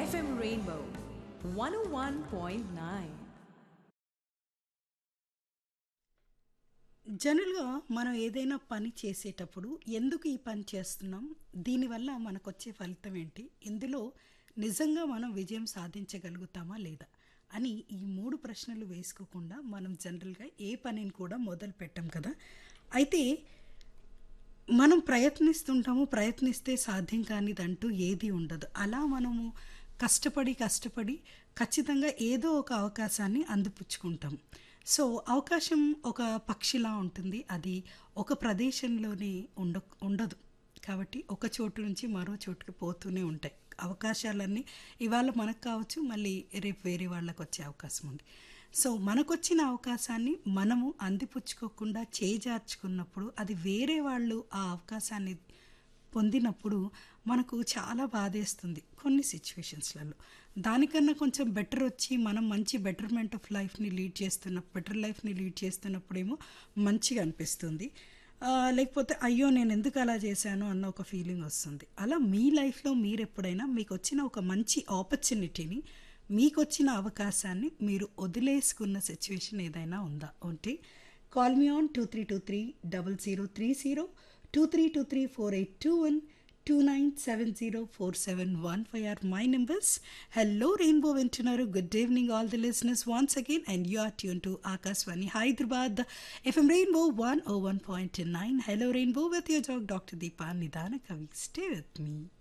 FM Rainbow 101.9. జనరల్గా మనం ఏదైనా పని చేసేటప్పుడు ఎందుకు ఈ పని చేస్తున్నాం దీనివల్ల మనకు వచ్చే ఫలితం ఏంటి ఇందులో నిజంగా మనం విజయం సాధించగలుగుతామా లేదా అని ఈ మూడు ప్రశ్నలు వేసుకోకుండా మనం జనరల్గా ఏ పనిని కూడా మొదలు పెట్టాం కదా అయితే మనం ప్రయత్నిస్తుంటాము ప్రయత్నిస్తే సాధ్యం కానిదంటూ ఏది ఉండదు అలా మనము కష్టపడి కష్టపడి ఖచ్చితంగా ఏదో ఒక అవకాశాన్ని అందిపుచ్చుకుంటాం సో అవకాశం ఒక పక్షిలా ఉంటుంది అది ఒక ప్రదేశంలోనే ఉండ ఉండదు కాబట్టి ఒక చోటు నుంచి మరో చోటుకి పోతూనే ఉంటాయి అవకాశాలన్నీ ఇవాళ మనకు కావచ్చు మళ్ళీ రేపు వేరే వాళ్ళకి వచ్చే అవకాశం ఉంది సో మనకొచ్చిన అవకాశాన్ని మనము అందిపుచ్చుకోకుండా చేజార్చుకున్నప్పుడు అది వేరే వాళ్ళు ఆ అవకాశాన్ని పొందినప్పుడు మనకు చాలా బాధేస్తుంది కొన్ని సిచ్యువేషన్స్లలో దానికన్నా కొంచెం బెటర్ వచ్చి మనం మంచి బెటర్మెంట్ ఆఫ్ లైఫ్ని లీడ్ చేస్తున్న బెటర్ లైఫ్ని లీడ్ చేస్తున్నప్పుడేమో మంచిగా అనిపిస్తుంది ఆ, లేకపోతే అయ్యో నేను ఎందుకు అలా చేశాను అన్న ఒక ఫీలింగ్ వస్తుంది అలా మీ లైఫ్లో మీరు ఎప్పుడైనా మీకు వచ్చిన ఒక మంచి ఆపర్చునిటీని మీకు వచ్చిన అవకాశాన్ని మీరు వదిలేసుకున్న సిచ్యువేషన్ ఏదైనా ఉందా ఉంటే call me on two three two three double zero three zero two three two three four eight two one two nine seven zero four seven one five or my numbers hello rainbow వింటున్నారు good evening all the listeners once again and you are tune to Akashvani Hyderabad FM rainbow one o one point nine hello rainbow with your jock doctor Deepa నిదాన కవి stay with me